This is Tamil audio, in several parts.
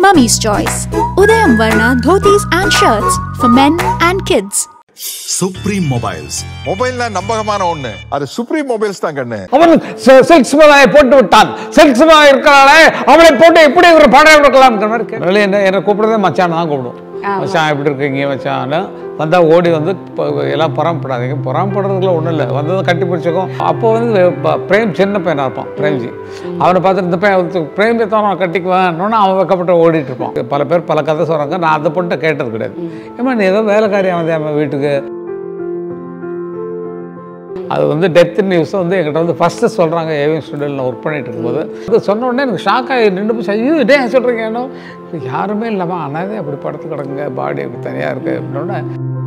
Mummy's Choice. Udayam Varna dhotis and shirts for men and kids. Supreme Mobiles மொபைல்னா நம்பகமான ஒண்ணு அது சுப்ரீம் மொபைல்ஸ் தான் கண்ணு அவன் செல்ஸ் மலாயை போட்டு விட்டான் செல்ஸ் மலா இருக்கிறாளே அவளை போட்டு எப்படி ஒரு படம் எடுக்கலாம் மாதிரி கேட்டு என்ன என்னை கூப்பிடுறதே மச்சான் தான் கூப்பிடும் மச்சான் எப்படி இருக்கீங்க மச்சான் வந்தால் ஓடி வந்து இப்போ எல்லாம் பொறாமப்படாதீங்க பொறாமப்படுறதுக்குள்ள ஒன்றும் இல்லை வந்ததும் கட்டி பிடிச்சிக்கும் அப்போ வந்து ப- பிரேம் சின்ன பையனாக இருப்பான் பிரேம்ஜி அவனை பார்த்துட்டு இந்த பையன் வந்து பிரேம் தான் நான் கட்டிக்குவேன் அவன் வைக்கப்பட்டு ஓடிட்டு இருப்பான் பல பேர் பல கதை சொல்கிறாங்க நான் அதை பொண்ணை கேட்டது கிடையாது ஏமா நீ ஏதோ வேலைக்காரியாக வந்தே அவன் வீட்டுக்கு அது வந்து டெத் நியூஸ் வந்து எங்கிட்ட வந்து ஃபஸ்ட்டு சொல்கிறாங்க ஏவிஎம் ஸ்டுடியோவில் ஒர்க் பண்ணிட்டு இருக்கும்போது அது சொன்ன உடனே எனக்கு ஷாக் ஆகி நின்று போய் ஐயோ இதே சொல்கிறீங்க ஏன்னோ யாருமே இல்லாமல் அனாதே அப்படி படுத்து கிடக்குங்க பாடி அப்படி தனியாக இருக்குது அப்படின்னோடனே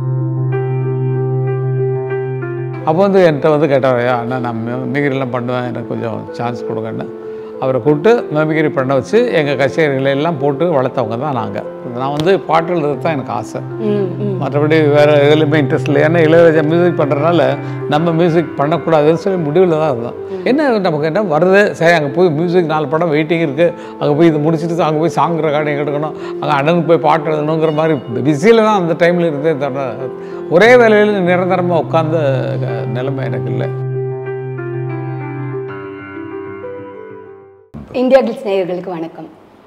அப்போ வந்து என்கிட்ட வந்து கேட்டார் ஐயா அண்ணா நான் மிமிகிரிலாம் பண்ணுவேன் எனக்கு கொஞ்சம் சான்ஸ் கொடுங்கன்னு அவரை கூப்பிட்டு மிமிகிரி பண்ண வச்சு எங்கள் கச்சேரிகளை எல்லாம் போட்டு வளர்த்தவங்க தான் நாங்கள் நான் வந்து பாட்டு எழுதுறது தான் எனக்கு ஆசை மற்றபடி வேறு எதுலையுமே இன்ட்ரெஸ்ட் இல்லை ஏன்னா இளையராஜா மியூசிக் பண்ணுறதுனால நம்ம மியூசிக் பண்ணக்கூடாதுன்னு சொல்லி முடிவில் தான் இருந்தோம் என்ன நமக்கு என்ன வருது சரி அங்கே போய் மியூசிக் நாலு படம் வெயிட்டிங் இருக்குது அங்கே போய் இது முடிச்சுட்டு அங்கே போய் சாங் ரெக்கார்டிங் எடுக்கணும் அங்கே அண்ணனுக்கு போய் பாட்டு எழுதணுங்கிற மாதிரி பிஸியில் தான் அந்த டைமில் இருந்தே தவிர ஒரே வேலையில் நிரந்தரமாக உட்காந்த அஹ், நிலைமை எனக்கு இல்லை இந்தியா கிளிஸ் நேயர்களுக்கு வணக்கம்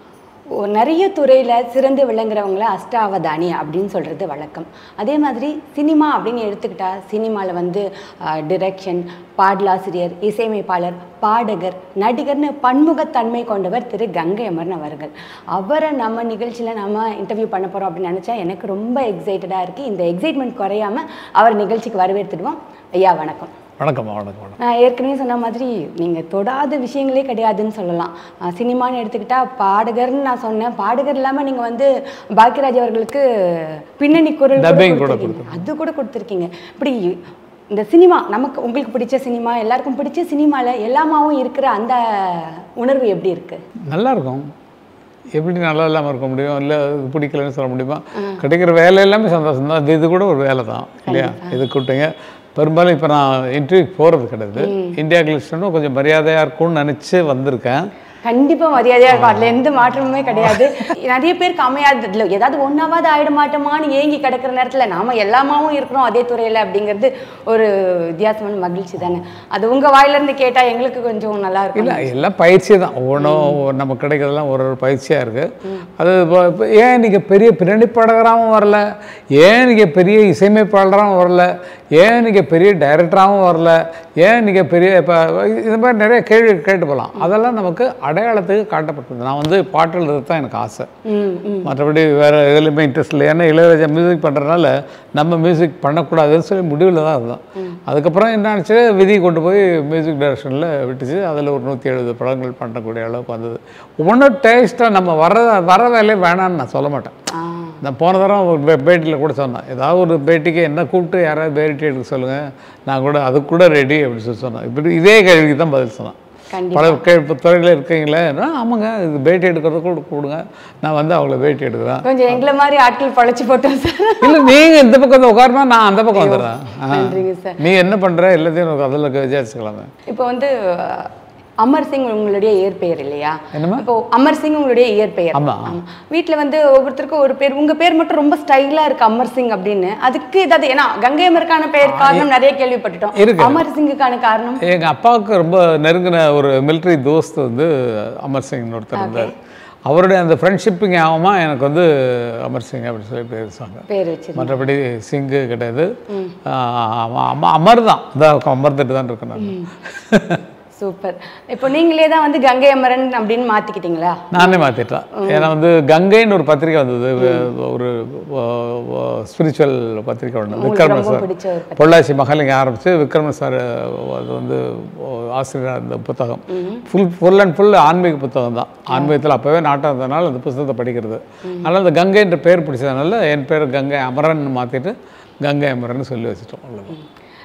ஒரு நிறைய துறையில் சிறந்து விளங்குறவங்கள அஷ்டாவதானி அப்படின்னு சொல்கிறது வழக்கம் அதே மாதிரி சினிமா அப்படின்னு எடுத்துக்கிட்டா சினிமாவில் வந்து டிரெக்ஷன் பாடலாசிரியர் இசையமைப்பாளர் பாடகர் நடிகர்னு பன்முகத்தன்மை கொண்டவர் திரு கங்கை அமரன் அவர்கள் அவரை நம்ம நிகழ்ச்சியில் நம்ம இன்டர்வியூ பண்ண போகிறோம் அப்படின்னு நினச்சா எனக்கு ரொம்ப எக்ஸைட்டடாக இருக்குது இந்த எக்ஸைட்மெண்ட் குறையாமல் அவர் நிகழ்ச்சிக்கு வரவேற்றுடுவோம் ஐயா வணக்கம் வணக்கம் வணக்கம் வணக்கம் நான் ஏற்கனவே சொன்ன மாதிரி நீங்கள் தொடாத விஷயங்களே கிடையாதுன்னு சொல்லலாம் அஹ் சினிமான்னு எடுத்துக்கிட்டா பாடகர்னு நான் சொன்னேன் பாடகர் இல்லாமல் நீங்கள் வந்து பாக்கியராஜ் அவர்களுக்கு பின்னணி குரல் கூட Dubbing கூட கொடுத்திருக்கீங்க. அது கூட கொடுத்துருக்கீங்க இப்படி இந்த சினிமா நமக்கு உங்களுக்கு பிடிச்ச சினிமா எல்லாருக்கும் பிடிச்ச சினிமாவில் எல்லாமாவும் இருக்கிற அந்த உணர்வு எப்படி இருக்கு நல்லா இருக்கும் எப்படி நல்லா இல்லாமல் இருக்க முடியும் இல்லை இது பிடிக்கலன்னு சொல்ல முடியுமா கிடைக்கிற வேலை எல்லாமே சந்தோஷம் தான் இது இது கூட ஒரு வேலை தான் இல்லையா இது கூப்பிட்டீங்க பெரும்பாலும் இப்போ நான் இன்டர்வியூ போகிறது கிடையாது இந்தியா கிளிஸ்டனும் கொஞ்சம் மரியாதையாக இருக்கும்னு நினச்சி வந்திருக்கேன் கண்டிப்பா மரியாதையா இருக்கும் அதுல எந்த மாற்றமுமே கிடையாது நிறைய பேருக்கு அமையாது இல்லை ஏதாவது ஒன்னாவது ஆயிட மாட்டோமான்னு ஏங்கி கிடக்கிற நேரத்துல நாம எல்லாமாவும் இருக்கிறோம் அதே துறையில அப்படிங்கிறது ஒரு வித்தியாசமான மகிழ்ச்சி தானே அது உங்க வாயில இருந்து கேட்டா எங்களுக்கு கொஞ்சம் நல்லா இருக்கும் இல்லை எல்லாம் பயிற்சி தான் ஒவ்வொன்றும் நமக்கு கிடைக்கிறதெல்லாம் ஒரு ஒரு பயிற்சியாக இருக்குது அது இப்போ இப்போ ஏன் நீங்கள் பெரிய பின்னணி பாடகராகவும் வரல ஏன் நீங்கள் பெரிய இசையமைப்பாளராகவும் வரல ஏன் நீங்கள் பெரிய டைரக்டராகவும் வரல ஏன் நீங்கள் பெரிய இப்போ இது மாதிரி நிறைய கேள்வி கேட்டு போகலாம் அதெல்லாம் நமக்கு அடையாளத்துக்கு காட்டப்பட்டது நான் வந்து பாட்டு எழுதுறது தான் எனக்கு ஆசை ம் ம் மற்றபடி வேறு எதுலையுமே இன்ட்ரெஸ்ட் இல்லை ஏன்னா இளையராஜா மியூசிக் பண்ணுறதுனால நம்ம மியூசிக் பண்ணக்கூடாதுன்னு சொல்லி முடிவில் தான் இருந்தோம் அதுக்கப்புறம் என்ன ஆச்சு விதி கொண்டு போய் மியூசிக் டைரக்ஷனில் விட்டுச்சு அதில் ஒரு நூற்றி எழுபது படங்கள் பண்ணக்கூடிய அளவுக்கு வந்தது ஒவ்வொன்றும் டேஸ்ட்டாக நம்ம வர வர வேலையே வேணான்னு நான் சொல்ல மாட்டேன் ஆ நான் போன தடவை ஒரு பே- பேட்டியில் கூட சொன்னேன் ஏதாவது ஒரு பேட்டிக்கு என்ன கூப்பிட்டு யாராவது பேட்டி எடுக்க சொல்லுங்கள் நான் கூட அது கூட ரெடி அப்படின்னு சொல்லி சொன்னேன் இப்படி இதே கேள்விக்கு தான் பதில் சொன்னேன் கண்டிப்பா பல கே இப்போ துறையில் இருக்கீங்களே நான் ஆமாங்க இது பேட்டி எடுக்கிறது கூட கூப்பிடுங்க நான் வந்து அவங்கள பேட்டி எடுக்கிறேன் கொஞ்சம் எங்களை மாதிரி ஆட்கள் பழச்சு போட்டோம் சார் இல்லை நீங்கள் இந்த பக்கம் வந்து உட்காருமா நான் அந்த பக்கம் வந்துடுறேன் ஆ. நன்றிங்க சார் நீ என்ன பண்ணுற எல்லாத்தையும் எனக்கு அதில் விசாரிச்சுக்கலாமே இப்போ வந்து அஹ், அமர் சிங் உங்களுடைய இயற்பெயர் இல்லையா என்னம்மா? இப்போ அமர் சிங் உங்களுடைய இயற்பெயர் ஆமா. வீட்டில் வந்து ஒவ்வொருத்தருக்கும் ஒரு பேர் உங்க பேர் மட்டும் ரொம்ப ஸ்டைலா இருக்கு அமர் சிங் அப்படின்னு அதுக்கு ஏதாவது ஏன்னா கங்கை அமருக்கான பெயர் காரணம் நிறைய கேள்விப்பட்டுட்டோம் இருக்கு. அமர் சிங்குக்கான காரணம் எங்கள் அப்பாவுக்கு ரொம்ப நெருங்கின ஒரு மிலிட்ரி தோஸ்த் வந்து அமர் சிங்னு ஒருத்தர் இருந்தார் அவருடைய அந்த ஃப்ரெண்ட்ஷிப்பு ஞாபகமாக எனக்கு வந்து அமர் சிங் அப்படின்னு சொல்லி பேர் சொன்னாங்க பேர் வச்சிருந்தேன் மற்றபடி சிங்கு கிடையாது ஆ, அம அமர் தான் இதான் அமர்ந்துட்டு தான் இருக்கேன் நான் சூப்பர் இப்போ நீங்களே தான் வந்து கங்கை அமரன் அப்படின்னு மாத்திக்கிட்டீங்களா நானே மாற்றிட்டேன் ஏன்னா வந்து கங்கைன்னு ஒரு பத்திரிக்கை வந்தது ஒரு ஸ்பிரிச்சுவல் பத்திரிக்கை ஒன்று உங்களுக்கு விக்ரம ரொம்ப சார் பிடிச்ச ஒரு பத்திரிக்கை. பொள்ளாச்சி மகளிங்க ஆரம்பித்து விக்ரம சார் அது வந்து ஆசிரியர் அந்த புத்தகம் ஃபுல் ஃபுல் அண்ட் ஃபுல் ஆன்மீக புத்தகம் தான் ஆன்மீகத்தில் அப்போவே நாட்டம் இருந்ததுனால அந்த புத்தகத்தை படிக்கிறது அதனால் அந்த கங்கை என்ற பேர் பிடிச்சதுனால என் பேர் கங்கை அமரன் மாற்றிட்டு கங்கை அமரன் சொல்லி வச்சுட்டோம் அவ்வளோதான்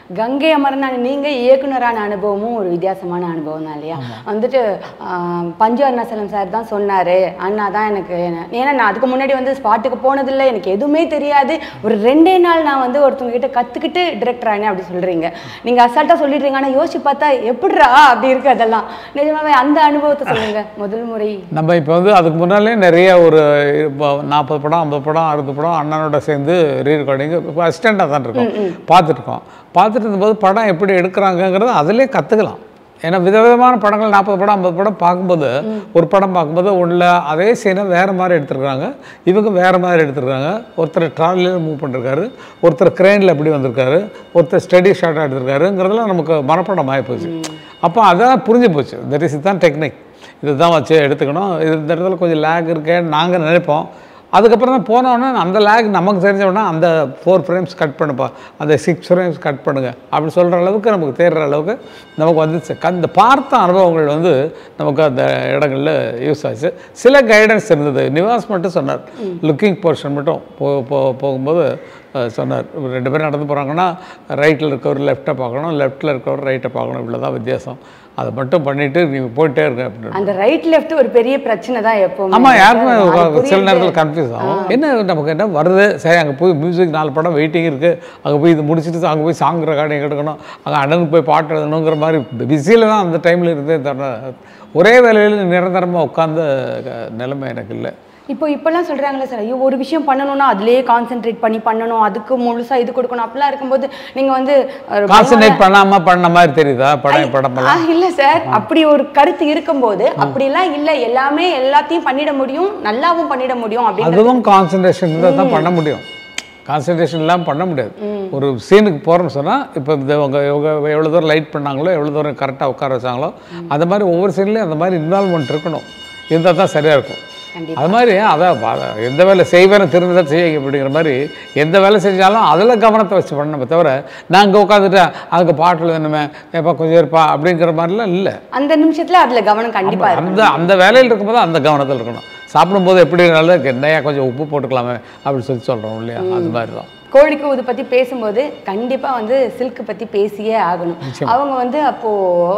கங்கை அமர்ந்தாங்க நீங்க இயக்குனரான அனுபவமும் ஒரு வித்தியாசமான அனுபவம் தான் இல்லையா வந்துட்டு ஆஹ், பஞ்சு அருணாசலம் சார் தான் சொன்னாரு அண்ணா தான் எனக்கு ஏன்னா நான் அதுக்கு முன்னாடி வந்து ஸ்பாட்டுக்கு போனதில்லை எனக்கு எதுவுமே தெரியாது ஒரு ரெண்டே நாள் நான் வந்து ஒருத்தவங்க கிட்ட கத்துக்கிட்டு டிரெக்டர் ஆனேன் அப்படி சொல்றீங்க நீங்க அசால்ட்டா சொல்லிடுறீங்க ஆனா யோசிச்சு பார்த்தா எப்படிரா அப்படி இருக்கு அதெல்லாம் நிஜமாவே அந்த அனுபவத்தை சொல்லுங்க முதல் முறை நம்ம இப்போ வந்து அதுக்கு முன்னாலே நிறைய ஒரு நாற்பது படம் ஐம்பது படம் அறுபது படம் அண்ணனோட சேர்ந்து ரீ ரெக்கார்டிங் இப்போ அசிஸ்டண்ட்டாக தான் இருக்கோம் பார்த்துருக்கோம் பார்த்துட்டு இருந்தபோது படம் எப்படி எடுக்கிறாங்கங்கிறத அதிலே கற்றுக்கலாம் ஏன்னா விதவிதமான படங்கள் நாற்பது படம் ஐம்பது படம் பார்க்கும்போது ஒரு படம் பார்க்கும்போது உள்ள அதே சீனை வேறு மாதிரி எடுத்திருக்காங்க இவங்க வேறு மாதிரி எடுத்திருக்காங்க ஒருத்தர் ட்ராலியில் மூவ் பண்ணிருக்காரு ஒருத்தர் கிரெயினில் எப்படி வந்திருக்காரு ஒருத்தர் ஸ்டடி ஷார்ட்டாக எடுத்திருக்காருங்கிறதுலாம் நமக்கு மனப்படம் ஆகி போச்சு அப்போ அதான் புரிஞ்சு போச்சு தட் இஸ் இதுதான் டெக்னிக் இதுதான் வச்சு எடுத்துக்கணும் இது இந்த இடத்துல கொஞ்சம் லேக் இருக்கேன்னு நாங்கள் நினைப்போம் அதுக்கப்புறம் தான் போனோடனே அந்த லேக் நமக்கு தெரிஞ்ச உடனே அந்த ஃபோர் ஃப்ரேம்ஸ் கட் பண்ணுப்பா அந்த சிக்ஸ் ஃப்ரேம்ஸ் கட் பண்ணுங்க அப்படி சொல்கிற அளவுக்கு நமக்கு தேடுற அளவுக்கு நமக்கு வந்துச்சு அந்த பார்த்த அனுபவங்கள் வந்து நமக்கு அந்த இடங்களில் யூஸ் ஆச்சு சில கைடன்ஸ் இருந்தது நிவாஸ் மட்டும் சொன்னார் லுக்கிங் போர்ஷன் மட்டும் போ போ போகும்போது அஹ், சொன்னார் இவங்க ரெண்டு பேரும் நடந்து போகிறாங்கன்னா ரைட்டில் இருக்கவர் லெஃப்ட்டை பார்க்கணும் லெஃப்ட்டில் இருக்கவர் ரைட்டை பார்க்கணும் இவ்வளோ தான் வித்தியாசம் அதை மட்டும் பண்ணிவிட்டு நீங்கள் போயிட்டே இருங்க அப்படின்னு அந்த ரைட் லெஃப்ட் ஒரு பெரிய பிரச்சனை தான் எப்பவுமே ஆமாம் யாருக்குமே அது சில புரியுது. நேரத்தில் கன்ஃபியூஸ் ஆகும் என்ன நமக்கு என்ன வருது சரி அங்கே போய் மியூசிக் நாலு படம் வெயிட்டிங் இருக்குது அங்கே போய் இது முடிச்சுட்டு அங்கே போய் சாங் ரெக்கார்டிங் எடுக்கணும் அங்கே அண்ணனுக்கு போய் பாட்டு எழுதணுங்கிற மாதிரி பிஸியில் தான் அந்த டைமில் இருந்தே தவிர ஒரே வேலையில் நிரந்தரமாக உட்காந்த அஹ், நிலைமை எனக்கு இல்லை இப்போ இப்போல்லாம் சொல்றாங்களே சார் ஐயோ ஒரு விஷயம் பண்ணணும்னா அதுலயே கான்சென்ட்ரேட் பண்ணி பண்ணணும் அதுக்கு முழுசா இது கொடுக்கணும் அப்படிலாம் இருக்கும்போது நீங்க வந்து ஒரு கான்சன்ட்ரேட் பண்ணாமல் பண்ண மாதிரி தெரியுதா படம் படமெல்லாம் ஆ, இல்ல சார் அப்படி ஒரு கருத்து இருக்கும்போது அப்படிலாம் இல்ல எல்லாமே எல்லாத்தையும் பண்ணிட முடியும் நல்லாவும் பண்ணிட முடியும் அப்படின்னு அதுவும் கான்சன்ட்ரேஷன் இருந்தால் தான் பண்ண முடியும் கான்சன்ட்ரேஷன் இல்லாமல் பண்ண முடியாது ஒரு சீனுக்கு போகிறோம்னு சொன்னால் இப்போ இந்த அவங்க இவங்க எவ்வளோ தூரம் லைட் பண்ணாங்களோ எவ்வளோ தூரம் கரெக்டாக உட்கார வச்சாங்களோ அந்த மாதிரி ஒவ்வொரு சீன்லேயும் அந்த மாதிரி இன்வால்மெண்ட் இருக்கணும் இருந்தால் தான் சரியாக இருக்கும் கண்டிப்பா. அது மாதிரி அதான் வ- எந்த வேலை செய்வேன்னு திரும்ப செய்ய அப்படிங்கிற மாதிரி எந்த வேலை செஞ்சாலும் அதில் கவனத்தை வச்சு பண்ணணுமே தவிர நான் இங்கே உட்காந்துட்டேன் அதுக்கு பாட்டில் வேணுமே எப்பா கொஞ்சம் இருப்பா அப்படிங்கிற மாதிரிலாம் இல்லை அந்த நிமிஷத்துல அதுல கவனம் கண்டிப்பா இருக்கும் அந்த அந்த வேலையில் இருக்கும்போது அந்த கவனத்தில் இருக்கணும் சாப்பிடும்போது எப்படி இருந்தாலும் என்னையா கொஞ்சம் உப்பு போட்டுக்கலாமே அப்படின்னு சொல்லி சொல்கிறோம் இல்லையா அது மாதிரி தான் கோழிக்கு இது பத்தி பேசும்போது கண்டிப்பா வந்து சில்க் பத்தி பேசியே ஆகணும் அவங்க வந்து அப்போ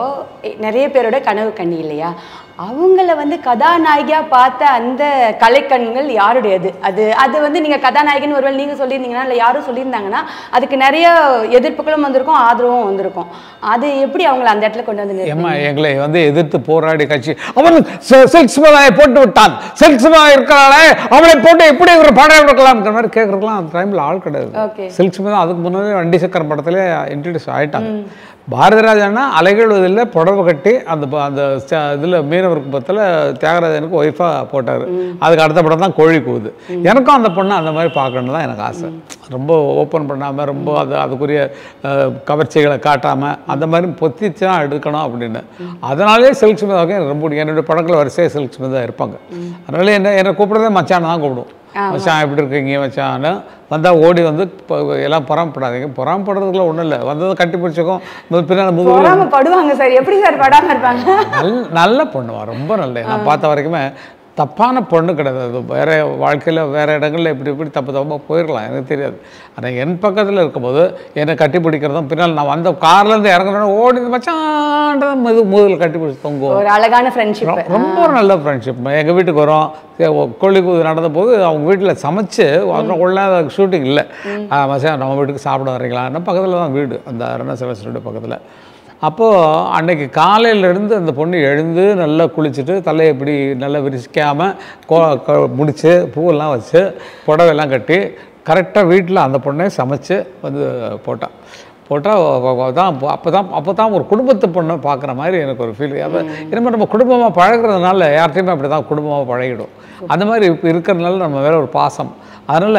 எ- நிறைய பேரோட கனவு கண்ணி இல்லையா அவங்கள வந்து கதாநாயகியா பார்த்த அந்த கலைக்கண்கள் யாருடையது அது அது வந்து நீங்க கதாநாயகன் ஒருவேளை நீங்க சொல்லியிருந்தீங்கன்னா இல்லை யாரும் சொல்லியிருந்தாங்கன்னா அதுக்கு நிறைய எதிர்ப்புகளும் வந்திருக்கும் ஆதரவும் வந்திருக்கும் அது எப்படி அவங்கள அந்த இடத்துல கொண்டு வந்து நிறுத்துனீங்க? ஏம்மா எங்களை வந்து எதிர்த்து போராடி கட்சி அவன் செல்க் சுமதாயை போட்டு விட்டான் செல்க் சுமதா இருக்கிறாளே அவளை போட்டு எப்படி ஒரு படம் எடுக்கலாம்ங்கிற மாதிரி கேட்குறதுலாம் அந்த டைமில் ஆள் கிடையாது Okay. சில்க் சுமதா அதுக்கு முன்னாடி வண்டி சக்கரம் படத்துல இன்ட்ரடியூஸ் ஆயிட்டாங்க பாரதிராஜன்னா அலைகளுவதில் புடவை கட்டி அந்த ப- அந்த இதில் மீனவர் குப்பத்தில் தியாகராஜனுக்கு ஒய்ஃபாக போட்டார் அதுக்கு அடுத்த படம் தான் கோழி கூவுது எனக்கும் அந்த பொண்ணை அந்த மாதிரி பார்க்கணுன்னு தான் எனக்கு ஆசை ரொம்ப ஓப்பன் பண்ணாமல் ரொம்ப அது அதுக்குரிய அஹ், கவர்ச்சிகளை காட்டாமல் அந்த மாதிரி பொத்திச்சு தான் எடுக்கணும் அப்படின்னு அதனாலே சில்க் ஸ்மிதாவுக்கு எனக்கு ரொம்ப பிடிக்கும் என்னுடைய படங்கள் வரிசையாக சில்க் ஸ்மிதா இருப்பாங்க அதனால என்ன என்னை கூப்பிட்றதே மச்சான் தான் கூப்பிடும் மச்சான் எப்படி இருக்கீங்க மச்சான்னு வந்தால் ஓடி வந்து இப்போ எல்லாம் பொறாமப்படாதீங்க பொறாமப்படுறதுக்குள்ள ஒன்றும் இல்லை வந்ததும் கட்டி பிடிச்சிக்கும் பின்னால் முதுகு பொறாமப்படுவாங்க சார் எப்படி சார் படாம இருப்பாங்க நல்ல நல்ல பொண்ணுவா ரொம்ப நல்ல நான் பார்த்த வரைக்குமே தப்பான பொண்ணு கிடையாது அது வேற வாழ்க்கையில் வேற இடங்கள்ல இப்படி இப்படி தப்பு தப்பாக போயிடலாம் எனக்கு தெரியாது ஆனால் என் பக்கத்தில் இருக்கும்போது என்னை கட்டி பிடிக்கிறதும் பின்னால் நான் வந்த கார்லேருந்து இறங்குறேன் ஓடி மச்சான் முது முதுகில் கட்டி பிடிச்சி தொங்குவோம் ஒரு அழகான ஃப்ரெண்ட்ஷிப் ரொ- ரொம்ப ஒரு நல்ல ஃப்ரெண்ட்ஷிப் எங்கள் வீட்டுக்கு வரோம் சரி, ஒ- கோழி கூது நடந்த போது அவங்க வீட்டில் சமைச்சு அப்புறம் உள்ள ஷூட்டிங் இல்லை மச்சான் நம்ம வீட்டுக்கு சாப்பிட வரீங்களான்னா பக்கத்தில் தான் வீடு அந்த அருணா செலஸ்டோட பக்கத்தில் அப்போது அன்னைக்கு காலையிலேருந்து அந்த பொண்ணு எழுந்து நல்லா குளிச்சுட்டு தலையை இப்படி நல்லா விரிச்சிக்காமல் கோ க- முடிச்சு பூவெல்லாம் வச்சு புடவையெல்லாம் கட்டி கரெக்டாக வீட்டில் அந்த பொண்ணே சமைச்சு வந்து போட்டான் போட்டால் தான் அப்போ தான் அப்போ தான் ஒரு குடும்பத்து பொண்ணை பார்க்குற மாதிரி எனக்கு ஒரு ஃபீல் அப்போ இனிமேல் நம்ம குடும்பமாக பழகுறதுனால யார்கிட்டையுமே அப்படி தான் குடும்பமாக பழகிடும் அந்த மாதிரி இப்போ இருக்கிறதுனால நம்ம வேற ஒரு பாசம் அதனால்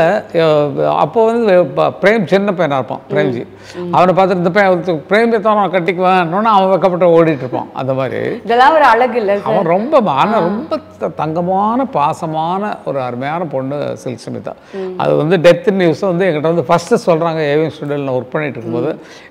அப்போ வந்து ப- பிரேம் சின்ன பையனாக இருப்பான் பிரேம்ஜி அவனை பார்த்துட்டு இந்த பையன் ஒருத்தன் பிரேம் தான் நான் கட்டிக்குவேன் அவன் வைக்கப்பட்டு ஓடிட்டு இருப்பான் அந்த மாதிரி இதெல்லாம் ஒரு அழகு இல்ல சார் அவன் ரொம்ப ஆனால் ரொம்ப த- தங்கமான பாசமான ஒரு அருமையான பொண்ணு சில்க் சுமிதா அது வந்து டெத் நியூஸ் வந்து எங்கிட்ட வந்து ஃபஸ்ட்டு சொல்கிறாங்க ஏவிஎம் ஸ்டுடியோவில் நான் ஒர்க் பண்ணிட்டு இருக்கும்போது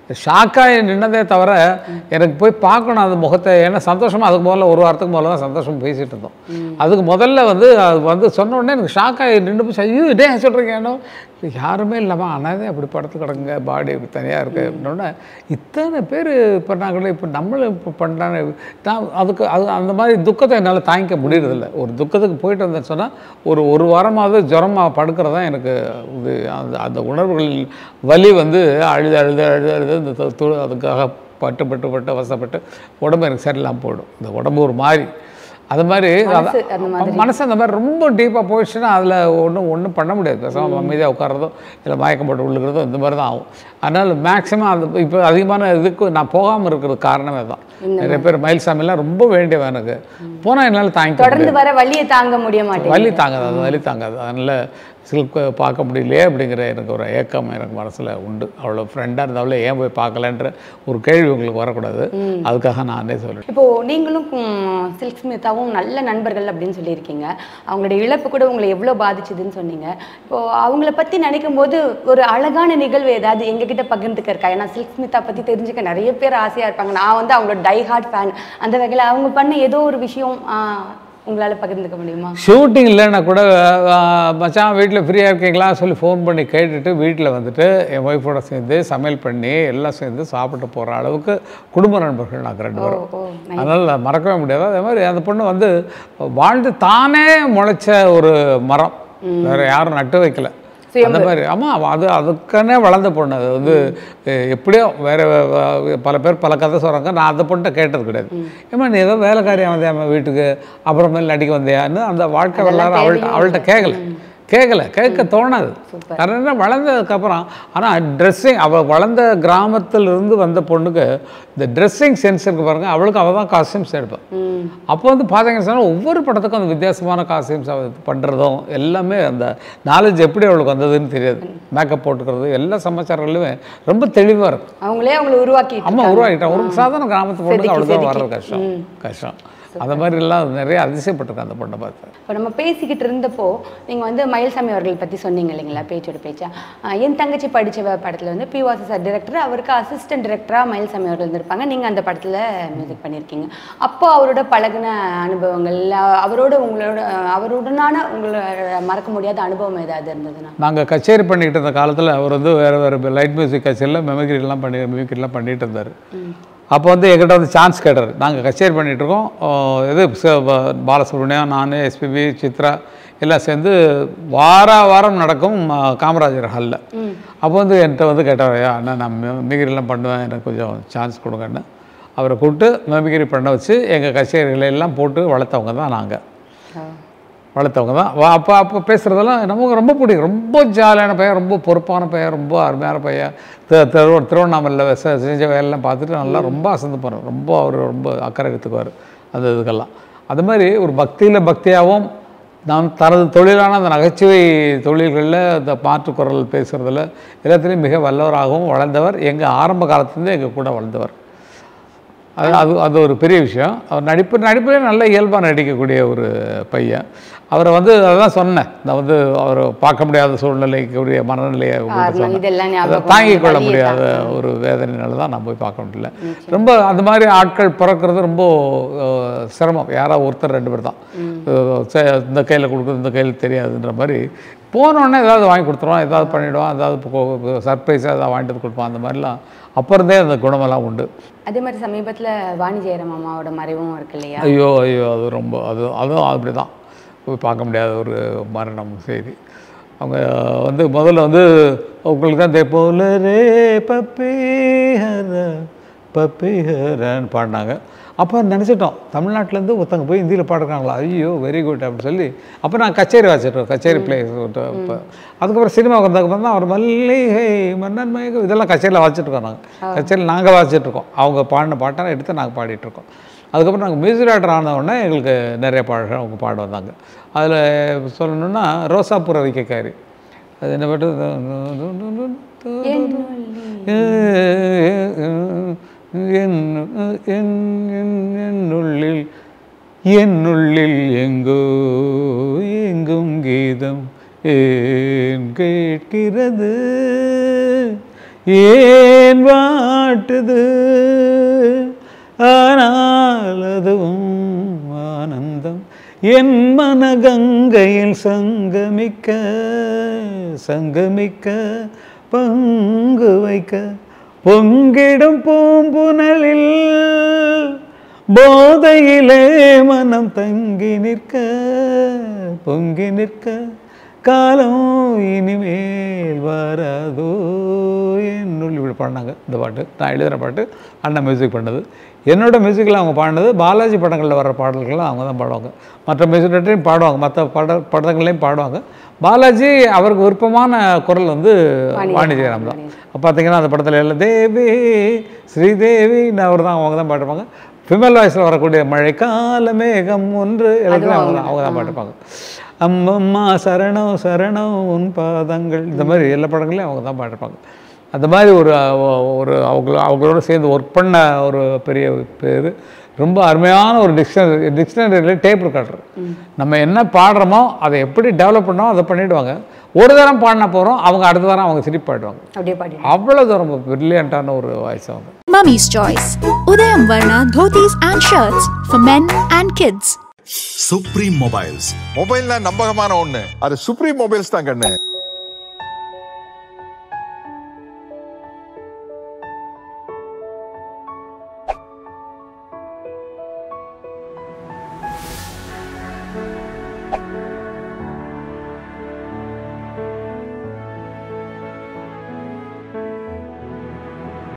ஷாக்காகி நின்னதே தவிர எனக்கு போய் பார்க்கணும் அந்த முகத்தை ஏன்னா சந்தோஷமா அதுக்கு முதல்ல ஒரு வாரத்துக்கு முதல்ல தான் சந்தோஷம் பேசிகிட்டு இருந்தோம் அதுக்கு முதல்ல வந்து அது வந்து சொன்ன உடனே எனக்கு ஷாக்காகி நின்று போய் ஐயோ இதே சொல்கிறீங்க ஏன்னோ யாருமே இல்லாமல் அனாதே அப்படி படுத்து கிடங்க பாடி இப்படி தனியாக இருக்கு அப்படின்னோடனே இத்தனை பேர் பண்ணாங்களே இப்போ நம்மளும் இப்போ பண்ணுறாங்க நான் அதுக்கு அது அந்த மாதிரி துக்கத்தை என்னால் தாங்கிக்க முடியறதில்ல ஒரு துக்கத்துக்கு போயிட்டு வந்தேன்னு சொன்னால் ஒரு ஒரு வாரமாவது ஜுரமாக படுக்கிறது தான் எனக்கு இது அந்த அந்த உணர்வுகள் வலி வந்து அழுது அழுது அழுது அழுது இந்த து- து- அதுக்காக பட்டு பட்டு பட்டு அவசப்பட்டு உடம்பு எனக்கு சரியில்லாமல் போயிடும் இந்த உடம்பு ஒரு மாதிரி அது மாதிரி மனசு அந்த மாதிரி. மனசு அந்த மாதிரி ரொம்ப டீப்பாக போயிடுச்சுன்னா அதில் ஒன்றும் ஒன்றும் பண்ண முடியாது பேசாமல் அமைதியாக உட்கார்றதோ இல்லை மயக்கம் போட்டு விழுகிறதோ இந்த மாதிரி தான் ஆகும் அதனால் மேக்ஸிமம் அது இப்போ அதிகமான இதுக்கு நான் போகாமல் இருக்கிறது காரணமே தான் நிறைய பேர் மயில்சாமிலாம் ரொம்ப வேண்டியவன் எனக்கு போனால் என்னால் தாங்கிக்க முடியாது தொடர்ந்து வர வலியை தாங்க முடிய மாட்டேங்குது வலி தாங்காது அது வலி தாங்காது அதனால் சில்க் பார்க்க முடியலையே அப்படிங்கிற எனக்கு ஒரு ஏக்கம் எனக்கு மனசில் உண்டு அவ்வளோ ஃப்ரெண்டாக இருந்தாலும் ஏன் போய் பார்க்கலன்ற ஒரு கேள்வி உங்களுக்கு வரக்கூடாது அதுக்காக நானே சொல்லிட்டேன் இப்போ நீங்களும் ம், சில்க் ஸ்மிதாவும் நல்ல நண்பர்கள் அப்படின்னு சொல்லியிருக்கீங்க அவங்களுடைய இழப்பு கூட உங்களை எவ்வளோ பாதிச்சுதுன்னு சொன்னீங்க இப்போ அவங்கள பற்றி நினைக்கும் போது ஒரு அழகான நிகழ்வு ஏதாவது எங்ககிட்ட பகிர்ந்துக்க இருக்கா ஏன்னா சில்க் ஸ்மிதா பற்றி தெரிஞ்சுக்க நிறைய பேர் ஆசையாக இருப்பாங்க நான் வந்து அவங்களோட டை ஹார்ட் ஃபேன் அந்த வகையில் அவங்க பண்ண ஏதோ ஒரு விஷயம் ஆ, உங்களால பகிர்ந்துக்க முடியுமா ஷூட்டிங் இல்லைன்னா கூட ஆஹ், மச்சான் வீட்டில் ஃப்ரீயாக இருக்கீங்களா சொல்லி ஃபோன் பண்ணி கேட்டுட்டு வீட்டில் வந்துட்டு என் ஒய்ஃபோட சேர்ந்து சமையல் பண்ணி எல்லாம் சேர்ந்து சாப்பிட்டு போகிற அளவுக்கு குடும்ப நண்பர்கள் நாங்கள் ரெண்டு பேரும் ஓ அதனால் மறக்கவே முடியாது அதே மாதிரி அந்த பொண்ணு வந்து வாழ்ந்து தானே முளைச்ச ஒரு மரம் வேற யாரும் நட்டு வைக்கல அந்த மாதிரி ஆமாம் அது அதுக்கானே வளர்ந்த பொண்ணு அது வந்து எ- எப்படியோ வேற வ- வ- பல பேர் பல கதை சொல்கிறாங்க நான் அந்த பொண்ணை கேட்டது கிடையாது ஏமா நீ ஏதோ வேலைக்காரியா வந்தியாம்மா வீட்டுக்கு அப்புறமேல் நடிக்க வந்தியான்னு அந்த வாழ்க்கை வரலாறு அவள்கிட்ட அவள்கிட்ட கேட்கல கேட்கல கேட்க தோணாது காரணம் என்ன வளர்ந்ததுக்கப்புறம் ஆனால் ட்ரெஸ்ஸிங் அவள் வளர்ந்த கிராமத்திலிருந்து வந்த பொண்ணுக்கு இந்த ட்ரெஸ்ஸிங் சென்ஸ் இருக்கு பாருங்க அவளுக்கு அவள் தான் காஸ்டியூம்ஸ் எடுப்பாள் அப்போ வந்து பார்த்தீங்கன்னு சொன்னால் ஒவ்வொரு படத்துக்கும் அந்த வித்தியாசமான காஸ்டியூம்ஸ் அவள் பண்ணுறதும் எல்லாமே அந்த நாலேஜ் எப்படி அவளுக்கு வந்ததுன்னு தெரியாது மேக்கப் போட்டுக்கிறது எல்லா சமாச்சாரங்களுமே ரொம்ப தெளிவாக இருக்கும் அவங்களே அவங்கள உருவாக்கி அம்மா உருவாக்கிட்டான் ஒரு சாதாரண கிராமத்து பொண்ணுக்கு செதுக்கி, அவளுக்கு தான் செதுக்கி. வர்றது கஷ்டம் கஷ்டம் அந்த மாதிரி எல்லாம் நிறைய அதிசயப்பட்டிருக்கேன் அந்த பொண்ணை பார்த்து இப்போ நம்ம பேசிக்கிட்டு இருந்தப்போ நீங்கள் வந்து மயில்சாமி அவர்கள் பற்றி சொன்னீங்க இல்லைங்களா பேச்சோட பேச்சா ஆஹ் என் தங்கச்சி படிச்ச படத்தில் வந்து பி வாசு சார் டிரெக்டர் அவருக்கு அசிஸ்டன்ட் டிரெக்டராக மயில்சாமி அவர்கள் இருந்திருப்பாங்க நீங்கள் அந்த படத்தில் மியூசிக் பண்ணியிருக்கீங்க அப்போ அவரோட பழகுன அனுபவங்கள் அஹ் அவரோட உங்களோட அஹ் அவருடனான உங்களோட மறக்க முடியாத அனுபவம் ஏதாவது இருந்ததுன்னா நாங்கள் கச்சேரி பண்ணிக்கிட்டு இருந்த காலத்தில் அவர் வந்து வேறு வேறு லைட் மியூசிக் கச்சேரியில் மெமிக்ரிலாம் பண்ணி மிமிக்ரிலாம் பண்ணிகிட்டு இருந்தார் அப்போ வந்து எங்கிட்ட வந்து சான்ஸ் கேட்டார் நாங்கள் கச்சேரி பண்ணிகிட்டு இருக்கோம் ஆஹ் இது ச- ப- பாலசுப்ரமணியம் நான் எஸ்பிபி சித்ரா எல்லாம் சேர்ந்து வார வாரம் நடக்கும் ஆஹ் காமராஜர் ஹாலில் அப்போ வந்து என்கிட்ட வந்து கேட்டார் ஐயா அண்ணா நான் மிமிக்ரிலாம் பண்ணுவேன் எனக்கு கொஞ்சம் சான்ஸ் கொடுங்கன்னு அவரை கூப்பிட்டு மிமிக்ரி பண்ண வச்சு எங்கள் கச்சேரிகளை எல்லாம் போட்டு வளர்த்தவங்க தான் நாங்கள் வளர்த்தவங்க தான் வா அப்போ அப்போ பேசுகிறதெல்லாம் நமக்கு ரொம்ப பிடிக்கும் ரொம்ப ஜாலியான பையன் ரொம்ப பொறுப்பான பையன் ரொம்ப அருமையான பையன் திரு திரு திருவண்ணாமலையில் செ- செஞ்ச வேலையெல்லாம் பார்த்துட்டு நல்லா ரொம்ப அசந்து போகிறோம் ரொம்ப அவர் ரொம்ப அக்கறை எடுத்துக்குவார் அந்த இதுக்கெல்லாம் அது மாதிரி ஒரு பக்தியில் பக்தியாகவும் நான் தனது தொழிலான அந்த நகைச்சுவை தொழில்களில் இந்த மாற்றுக்குரல் பேசுகிறதுல எல்லாத்துலேயும் மிக வல்லவராகவும் வளர்ந்தவர் எங்கள் ஆரம்ப காலத்துலேருந்து எங்கள் கூட வளர்ந்தவர் அது அது அது ஒரு பெரிய விஷயம் அவர் நடிப்பு நடிப்பிலே நல்ல இயல்பாக நடிக்கக்கூடிய ஒரு பையன் அவரை வந்து அதான் சொன்னேன் நான் வந்து அவரை பார்க்க முடியாத சூழ்நிலைக்குரிய மனநிலையை உங்களுக்கு அதனால சொன்னேன். இதெல்லாம் அதை ஞாபகம் தாங்கிக் கொள்ள வலியை முடியாத ஒரு வேதனைனால தான் நான் போய் பார்க்க முடியல ரொம்ப அந்த மாதிரி ஆட்கள் பிறக்கிறது ரொம்ப அஹ், சிரமம் யாராவது ஒருத்தர் ரெண்டு பேர் தான் அஹ், சே- இந்த கையில் கொடுக்குறது இந்த கையில் தெரியாதுன்ற மாதிரி போனோடனே ஏதாவது வாங்கி கொடுத்துருவான் ஏதாவது பண்ணிவிடுவான் ஏதாவது சர்ப்ரைஸாக ஏதாவது வாங்கிட்டு வந்து கொடுப்பான் அந்த மாதிரிலாம் அப்போ இருந்தே அந்த குணமெல்லாம் உண்டு அதே மாதிரி சமீபத்தில் வாணி ஜெயராம் அம்மாவோட மறைவும் இருக்கு இல்லையா ஐயோ ஐயோ அது ரொம்ப அது அதுவும் அப்படி தான் போய் பார்க்க முடியாத ஒரு மரணம் செய்தி அவங்க வந்து முதல்ல வந்து உங்களுக்கு தான் தெப்போல ரே பப்பி ஹர பப்பி ஹரன்னு பாடினாங்க அப்போ நினச்சிட்டோம் தமிழ்நாட்டிலேருந்து ஒருத்தங்க போய் ஹிந்தியில் பாடுறாங்களா ஐயோ வெரி குட் அப்படின்னு சொல்லி அப்போ நான் கச்சேரி வச்சுட்டோம் கச்சேரி பிளேஸ் இப்போ அதுக்கப்புறம் சினிமாவுக்கு வந்ததுக்கப்புறம் தான் அவர் மல்லிகை மன்னன் மயக்கம் இதெல்லாம் கச்சேரியில் வாசிச்சுட்ருக்கோம் நாங்கள் கச்சேரியில் நாங்கள் வாசிச்சுட்ருக்கோம் அவங்க பாடின பாட்டை எடுத்து நாங்கள் பாடிட்டுருக்கோம் அதுக்கப்புறம் நாங்கள் மியூசிக் டேரக்டர் ஆன உடனே எங்களுக்கு நிறைய பாட அவங்க பாட வந்தாங்க அதில் சொல்லணுன்னா ரோசாப்பூர் ரவிக்கைக்காரி அது என்ன பாட்டு என்- என்- என்- என்னுள்ளில் என்னுள்ளில் எங்கோ எங்கும் கீதம் ஏன் கேட்கிறது ஏன் வாட்டுது ஆனால் அதுவும் ஆனந்தம் என் மன கங்கையில் சங்கமிக்க சங்கமிக்க பங்கு வைக்க பொங்கிடும் பூம்புனலில் போதையிலே மனம் தங்கி நிற்க பொங்கி நிற்க காலம் இனிமேல் வராதோ என்னுள் இப்படி பாடினாங்க இந்த பாட்டு நான் எழுதுகிற பாட்டு அண்ணன் மியூசிக் பண்ணது என்னோட மியூசிக்கில் அவங்க பாடினது பாலாஜி படங்களில் வர்ற பாடல்களை அவங்க தான் பாடுவாங்க மற்ற மியூசிக் டேரக்டரையும் பாடுவாங்க மற்ற பட படங்களையும் பாடுவாங்க பாலாஜி அவருக்கு விருப்பமான குரல் வந்து வாணி ஜெயராம் தான் அப்போ பார்த்தீங்கன்னா அந்த படத்தில் எல்லாம் தேவி ஸ்ரீதேவி அவர் தான் அவங்க தான் பாடுவாங்க ஃபிமேல் வாய்ஸில் வரக்கூடிய மழைக்கால மேகம் ஒன்று எல்லாத்தையும் அவங்க தான் அவங்க தான் பாட்டுப்பாங்க அம்மம்மா சரணம் சரணம் உன் பாதங்கள் இந்த மாதிரி எல்லா படங்களையும் அவங்க தான் பாடிருப்பாங்க அந்த மாதிரி ஒரு அஹ், ஒரு அவங்கள அவங்களோட சேர்ந்து ஒர்க் பண்ண ஒரு பெரிய பேர் ரொம்ப அருமையான ஒரு டிக்ஷனரி டிக்ஷனரியில் டேப் ரெக்கார்டர் நம்ம என்ன பாடுறோமோ அதை எப்படி டெவலப் பண்ணோம் அதை பண்ணிவிடுவாங்க ஒரு தரம் பாடினா போகிறோம் அவங்க அடுத்த தரம் அவங்க சிரிப்பு பாடுவாங்க அப்படியே பாடி அவ்வளோ தூரம் பிரில்லியண்ட்டான ஒரு வாய்ஸ் அவங்க Mummy's Choice. Udayam Varna dhotis and shirts for men and kids. Supreme Mobiles மொபைல்னா நம்பகமான ஒண்ணு அது சுப்ரீம் மொபைல்ஸ் தான் கண்ணு